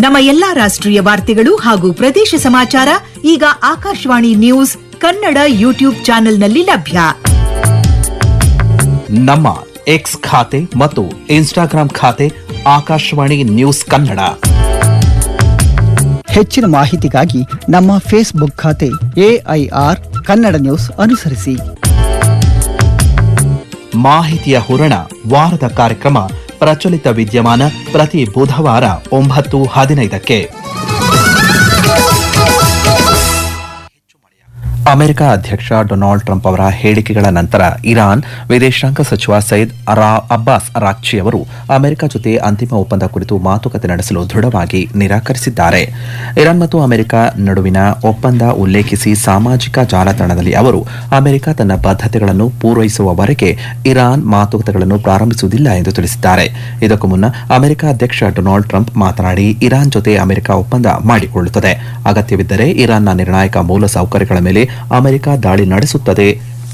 ನಮ್ಮ ಎಲ್ಲಾ ರಾಷ್ಟ್ರೀಯ ವಾರ್ತೆಗಳು ಹಾಗೂ ಪ್ರದೇಶ ಸಮಾಚಾರ ಈಗ ಆಕಾಶವಾಣಿ ನ್ಯೂಸ್ ಕನ್ನಡ ಯೂಟ್ಯೂಬ್ ಚಾನೆಲ್ನಲ್ಲಿ ಲಭ್ಯ ನಮ್ಮ ಎಕ್ಸ್ ಖಾತೆ ಮತ್ತು ಇನ್ಸ್ಟಾಗ್ರಾಂ ಖಾತೆ ಆಕಾಶವಾಣಿ ನ್ಯೂಸ್ ಕನ್ನಡ ಹೆಚ್ಚಿನ ಮಾಹಿತಿಗಾಗಿ ನಮ್ಮ ಫೇಸ್ಬುಕ್ ಖಾತೆ ಎಐಆರ್ ಕನ್ನಡ ನ್ಯೂಸ್ ಅನುಸರಿಸಿ ಮಾಹಿತಿಯ ಹೂರಣ ವಾರದ ಕಾರ್ಯಕ್ರಮ ಪ್ರಚಲಿತ ವಿದ್ಯಮಾನ ಪ್ರತಿ ಬುಧವಾರ ಒಂಬತ್ತು ಹದಿನೈದಕ್ಕೆ ಅಮೆರಿಕ ಅಧ್ಯಕ್ಷ ಡೊನಾಲ್ಡ್ ಟ್ರಂಪ್ ಅವರ ಹೇಳಿಕೆಗಳ ನಂತರ ಇರಾನ್ ವಿದೇಶಾಂಗ ಸಚಿವ ಸೈದ್ ಅರಾ ಅಬ್ಬಾಸ್ ರಾಕ್ಚಿ ಅವರು ಅಮೆರಿಕ ಜೊತೆ ಅಂತಿಮ ಒಪ್ಪಂದ ಕುರಿತು ಮಾತುಕತೆ ನಡೆಸಲು ದೃಢವಾಗಿ ನಿರಾಕರಿಸಿದ್ದಾರೆ ಇರಾನ್ ಮತ್ತು ಅಮೆರಿಕ ನಡುವಿನ ಒಪ್ಪಂದ ಉಲ್ಲೇಖಿಸಿ ಸಾಮಾಜಿಕ ಜಾಲತಾಣದಲ್ಲಿ ಅವರು ಅಮೆರಿಕ ತನ್ನ ಬದ್ಧತೆಗಳನ್ನು ಪೂರೈಸುವವರೆಗೆ ಇರಾನ್ ಮಾತುಕತೆಗಳನ್ನು ಪ್ರಾರಂಭಿಸುವುದಿಲ್ಲ ಎಂದು ತಿಳಿಸಿದ್ದಾರೆ ಇದಕ್ಕೂ ಮುನ್ನ ಅಮೆರಿಕ ಅಧ್ಯಕ್ಷ ಡೊನಾಲ್ಡ್ ಟ್ರಂಪ್ ಮಾತನಾಡಿ ಇರಾನ್ ಜೊತೆ ಅಮೆರಿಕ ಒಪ್ಪಂದ ಮಾಡಿಕೊಳ್ಳುತ್ತದೆ ಅಗತ್ಯವಿದ್ದರೆ ಇರಾನ್ನ ನಿರ್ಣಾಯಕ ಮೂಲಸೌಕರ್ಯಗಳ ಮೇಲೆ ಅಮೆರಿಕ ದಾಳಿ ನಡೆಸುತ್ತದೆ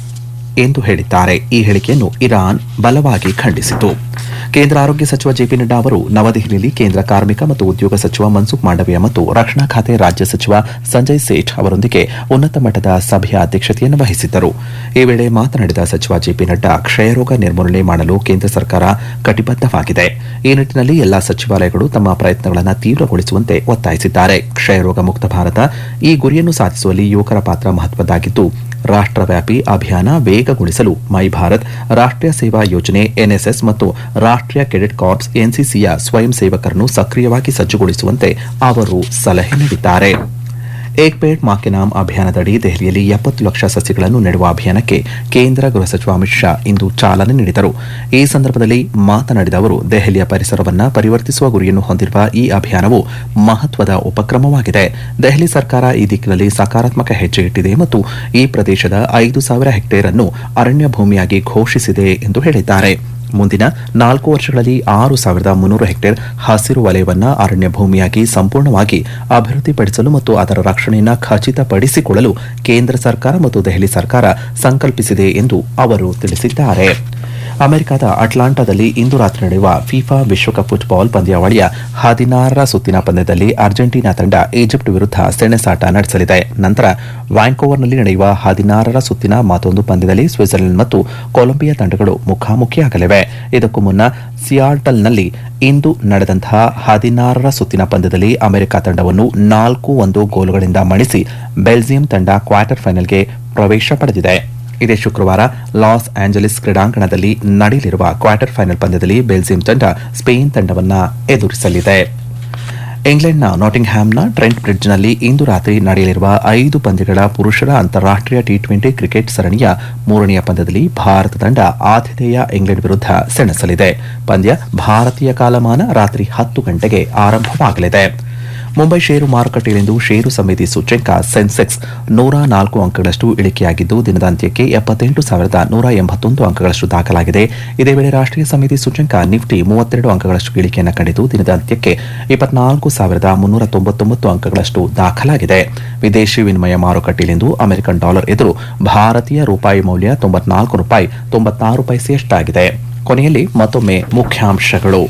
ಎಂದು ಹೇಳಿದ್ದಾರೆ ಈ ಹೇಳಿಕೆಯನ್ನು ಇರಾನ್ ಬಲವಾಗಿ ಖಂಡಿಸಿತು ಕೇಂದ್ರ ಆರೋಗ್ಯ ಸಚಿವ ಜೆಪಿ ನಡ್ಡಾ ಅವರು ನವದೆಹಲಿಯಲ್ಲಿ ಕೇಂದ್ರ ಕಾರ್ಮಿಕ ಮತ್ತು ಉದ್ಯೋಗ ಸಚಿವ ಮನ್ಸುಖ್ ಮಾಂಡವೀಯ ಮತ್ತು ರಕ್ಷಣಾ ಖಾತೆ ರಾಜ್ಯ ಸಚಿವ ಸಂಜಯ್ ಸೇಠ್ ಅವರೊಂದಿಗೆ ಉನ್ನತ ಮಟ್ಟದ ಸಭೆಯ ಅಧ್ಯಕ್ಷತೆಯನ್ನು ವಹಿಸಿದ್ದರು ಈ ವೇಳೆ ಮಾತನಾಡಿದ ಸಚಿವ ಜೆಪಿ ನಡ್ಡಾ ಕ್ಷಯರೋಗ ನಿರ್ಮೂಲನೆ ಮಾಡಲು ಕೇಂದ್ರ ಸರ್ಕಾರ ಕಟಿಬದ್ದವಾಗಿದೆ ಈ ನಿಟ್ಟಿನಲ್ಲಿ ಎಲ್ಲಾ ಸಚಿವಾಲಯಗಳು ತಮ್ಮ ಪ್ರಯತ್ನಗಳನ್ನು ತೀವ್ರಗೊಳಿಸುವಂತೆ ಒತ್ತಾಯಿಸಿದ್ದಾರೆ ಕ್ಷಯರೋಗ ಮುಕ್ತ ಭಾರತ ಈ ಗುರಿಯನ್ನು ಸಾಧಿಸುವಲ್ಲಿ ಯುವಕರ ಪಾತ್ರ ಮಹತ್ವದ್ದಾಗಿದ್ದು ರಾಷ್ಟ್ರವ್ಯಾಪಿ ಅಭಿಯಾನ ವೇಗಗೊಳಿಸಲು ಮೈ ಭಾರತ್ ರಾಷ್ಟ್ರೀಯ ಸೇವಾ ಯೋಜನೆ ಎನ್ಎಸ್ಎಸ್ ಮತ್ತು ರಾಷ್ಟ್ರೀಯ ಕೆಡೆಟ್ ಕಾರ್ಪ್ಸ್ ಎನ್ಸಿಸಿಯ ಸ್ವಯಂ ಸೇವಕರನ್ನು ಸಕ್ರಿಯವಾಗಿ ಸಜ್ಜುಗೊಳಿಸುವಂತೆ ಅವರು ಸಲಹೆ ನೀಡಿದ್ದಾರೆ ಏಕ್ ಪೇಡ್ ಮಾ ಕೆ ನಾಮ್ ಅಭಿಯಾನದಡಿ ದೆಹಲಿಯಲ್ಲಿ ಎಪ್ಪತ್ತು ಲಕ್ಷ ಸಸಿಗಳನ್ನು ನೆಡುವ ಅಭಿಯಾನಕ್ಕೆ ಕೇಂದ್ರ ಗೃಹ ಸಚಿವ ಅಮಿತ್ ಶಾ ಇಂದು ಚಾಲನೆ ನೀಡಿದರು ಈ ಸಂದರ್ಭದಲ್ಲಿ ಮಾತನಾಡಿದ ಅವರು ದೆಹಲಿಯ ಪರಿಸರವನ್ನು ಪರಿವರ್ತಿಸುವ ಗುರಿಯನ್ನು ಹೊಂದಿರುವ ಈ ಅಭಿಯಾನವು ಮಹತ್ವದ ಉಪಕ್ರಮವಾಗಿದೆ ದೆಹಲಿ ಸರ್ಕಾರ ಈ ದಿಕ್ಕಿನಲ್ಲಿ ಸಕಾರಾತ್ಮಕ ಹೆಜ್ಜೆ ಇಟ್ಟಿದೆ ಮತ್ತು ಈ ಪ್ರದೇಶದ ಐದು ಸಾವಿರ ಹೆಕ್ಟೇರ್ ಅನ್ನು ಅರಣ್ಯ ಭೂಮಿಯಾಗಿ ಘೋಷಿಸಿದೆ ಎಂದು ಹೇಳಿದ್ದಾರೆ ಮುಂದಿನ ನಾಲ್ಕು ವರ್ಷಗಳಲ್ಲಿ ಆರು ಸಾವಿರದ ಮುನ್ನೂರು ಹೆಕ್ಟೇರ್ ಹಸಿರು ವಲಯವನ್ನ ಅರಣ್ಯ ಭೂಮಿಯಾಗಿ ಸಂಪೂರ್ಣವಾಗಿ ಅಭಿವೃದ್ಧಿಪಡಿಸಲು ಮತ್ತು ಅದರ ರಕ್ಷಣೆಯನ್ನು ಖಚಿತಪಡಿಸಿಕೊಳ್ಳಲು ಕೇಂದ್ರ ಸರ್ಕಾರ ಮತ್ತು ದೆಹಲಿ ಸರ್ಕಾರ ಸಂಕಲ್ಪಿಸಿದೆ ಎಂದು ಅವರು ತಿಳಿಸಿದ್ದಾರೆ ಅಮೆರಿಕದ ಅಟ್ಲಾಂಟಾದಲ್ಲಿ ಇಂದು ರಾತ್ರಿ ನಡೆಯುವ ಫಿಫಾ ವಿಶ್ವಕಪ್ ಫುಟ್ಬಾಲ್ ಪಂದ್ಯಾವಳಿಯ ಹದಿನಾರರ ಸುತ್ತಿನ ಪಂದ್ಯದಲ್ಲಿ ಅರ್ಜೆಂಟೀನಾ ತಂಡ ಈಜಿಪ್ಟ್ ವಿರುದ್ಧ ಸೆಣಸಾಟ ನಡೆಸಲಿದೆ ನಂತರ ವ್ಯಾಂಕೋವರ್ನಲ್ಲಿ ನಡೆಯುವ ಹದಿನಾರರ ಸುತ್ತಿನ ಮತ್ತೊಂದು ಪಂದ್ಯದಲ್ಲಿ ಸ್ವಿಟ್ಜರ್ಲೆಂಡ್ ಮತ್ತು ಕೊಲಂಬಿಯಾ ತಂಡಗಳು ಮುಖಾಮುಖಿಯಾಗಲಿವೆ ಇದಕ್ಕೂ ಮುನ್ನ ಸಿಯಾಟಲ್ನಲ್ಲಿ ಇಂದು ನಡೆದಂತಹ ಹದಿನಾರರ ಸುತ್ತಿನ ಪಂದ್ಯದಲ್ಲಿ ಅಮೆರಿಕ ತಂಡವನ್ನು ನಾಲ್ಕು ಒಂದು ಗೋಲುಗಳಿಂದ ಮಣಿಸಿ ಬೆಲ್ಜಿಯಂ ತಂಡ ಕ್ವಾರ್ಟರ್ ಫೈನಲ್ಗೆ ಪ್ರವೇಶ ಪಡೆದಿದೆ ಇದೇ ಶುಕ್ರವಾರ ಲಾಸ್ ಆಂಜಲಿಸ್ ಕ್ರೀಡಾಂಗಣದಲ್ಲಿ ನಡೆಯಲಿರುವ ಕ್ವಾರ್ಟರ್ ಫೈನಲ್ ಪಂದ್ಯದಲ್ಲಿ ಬೆಲ್ಜಿಯಂ ತಂಡ ಸ್ಪೇನ್ ತಂಡವನ್ನ ಎದುರಿಸಲಿದೆ ಇಂಗ್ಲೆಂಡ್ನ ನಾಟಿಂಗ್ಹ್ಯಾಮ್ನ ಟ್ರೆಂಟ್ ಬ್ರಿಡ್ಜ್ನಲ್ಲಿ ಇಂದು ರಾತ್ರಿ ನಡೆಯಲಿರುವ ಐದು ಪಂದ್ಯಗಳ ಪುರುಷರ ಅಂತಾರಾಷ್ಟೀಯ ಟಿ ಟ್ವೆಂಟಿ ಕ್ರಿಕೆಟ್ ಸರಣಿಯ ಮೂರನೆಯ ಪಂದ್ಯದಲ್ಲಿ ಭಾರತ ತಂಡ ಆತಿಥೇಯ ಇಂಗ್ಲೆಂಡ್ ವಿರುದ್ಧ ಸೆಣಸಲಿದೆ ಪಂದ್ಯ ಭಾರತೀಯ ಕಾಲಮಾನ ರಾತ್ರಿ ಹತ್ತು ಗಂಟೆಗೆ ಆರಂಭವಾಗಲಿದೆ ಮುಂಬೈ ಷೇರು ಮಾರುಕಟ್ಟೆಯಲ್ಲಿಂದು ಷೇರು ಸಮಿತಿ ಸೂಚ್ಯಂಕ ಸೆನ್ಸೆಕ್ಸ್ ನೂರ ನಾಲ್ಕು ಅಂಕಗಳಷ್ಟು ಇಳಿಕೆಯಾಗಿದ್ದು ದಿನದ ಅಂತ್ಯಕ್ಕೆ ಎಪ್ಪತ್ತೆಂಟು ಸಾವಿರದ ನೂರ ಎಂಬತ್ತೊಂದು ಅಂಕಗಳಷ್ಟು ದಾಖಲಾಗಿದೆ ಇದೇ ವೇಳೆ ರಾಷ್ಟ್ರೀಯ ಸಮಿತಿ ಸೂಚ್ಯಂಕ ನಿಫ್ಟಿ ಮೂವತ್ತೆರಡು ಅಂಕಗಳಷ್ಟು ಇಳಿಕೆಯನ್ನು ಕಂಡಿದ್ದು ದಿನದ ಅಂತ್ಯಕ್ಕೆ ಇಪ್ಪತ್ನಾಲ್ಕು ಸಾವಿರದ ಮುನ್ನೂರ ತೊಂಬತ್ತೊಂಬತ್ತು ಅಂಕಗಳಷ್ಟು ದಾಖಲಾಗಿದೆ ವಿದೇಶಿ ವಿನಿಮಯ ಮಾರುಕಟ್ಟೆಯಲ್ಲಿಂದು ಅಮೆರಿಕನ್ ಡಾಲರ್ ಎದುರು ಭಾರತೀಯ ರೂಪಾಯಿ ಮೌಲ್ಯ ತೊಂಬತ್ನಾಲ್ಕು ರೂಪಾಯಿ ತೊಂಬತ್ತಾರು ಪೈಸೆಯಷ್ಟಾಗಿದೆ ಕೊನೆಯಲ್ಲಿ ಮತ್ತೊಮ್ಮೆ ಮುಖ್ಯಾಂಶಗಳು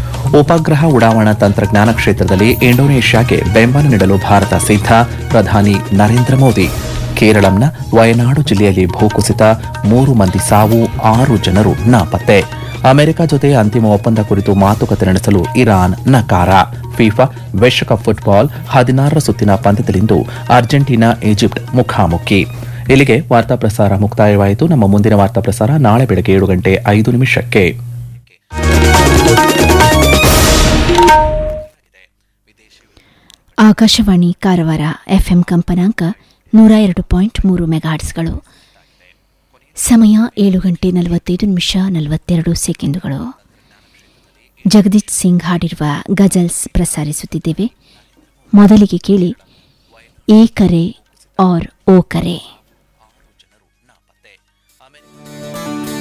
ಉಪಗ್ರಹ ಉಡಾವಣಾ ತಂತ್ರಜ್ಞಾನ ಕ್ಷೇತ್ರದಲ್ಲಿ ಇಂಡೋನೇಷ್ಯಾಗೆ ಬೆಂಬಲ ನೀಡಲು ಭಾರತ ಸಿದ್ಧ ಪ್ರಧಾನಿ ನರೇಂದ್ರ ಮೋದಿ ಕೇರಳಂನ ವಯನಾಡು ಜಿಲ್ಲೆಯಲ್ಲಿ ಭೂಕುಸಿತ ಮೂರು ಮಂದಿ ಸಾವು ಆರು ಜನರು ನಾಪತ್ತೆ ಅಮೆರಿಕ ಜೊತೆ ಅಂತಿಮ ಒಪ್ಪಂದ ಕುರಿತು ಮಾತುಕತೆ ನಡೆಸಲು ಇರಾನ್ ನಕಾರ ಫಿಫಾ ವಿಶ್ವಕಪ್ ಫುಟ್ಬಾಲ್ ಹದಿನಾರರ ಸುತ್ತಿನ ಪಂದ್ಯದಲ್ಲಿಂದು ಅರ್ಜೆಂಟೀನಾ ಈಜಿಪ್ಟ್ ಮುಖಾಮುಖಿ ಇಲ್ಲಿಗೆ ವಾರ್ತಾ ಪ್ರಸಾರ ಮುಕ್ತಾಯವಾಯಿತು ನಮ್ಮ ಮುಂದಿನ ವಾರ್ತಾ ಪ್ರಸಾರ ನಾಳೆ ಬೆಳಗ್ಗೆ ಏಳು ಗಂಟೆ ಐದು ನಿಮಿಷಕ್ಕೆ ಆಕಾಶವಾಣಿ ಕಾರವಾರ ಎಫ್ಎಂ ಕಂಪನಾಂಕ ನೂರ ಎರಡು ಪಾಯಿಂಟ್ ಮೂರು ಮೆಗಾಹರ್ಟ್ಸ್ಗಳು ಸಮಯ ಏಳು ಗಂಟೆ ನಲವತ್ತೈದು ನಿಮಿಷ ನಲವತ್ತೆರಡು ಸೆಕೆಂಡುಗಳು ಜಗದೀಶ್ ಸಿಂಗ್ ಹಾಡಿರುವ ಗಜಲ್ಸ್ ಪ್ರಸಾರಿಸುತ್ತಿದ್ದೇವೆ ಮೊದಲಿಗೆ ಕೇಳಿ ಏ ಕರೆ ಆರ್ ಓ ಕರೆ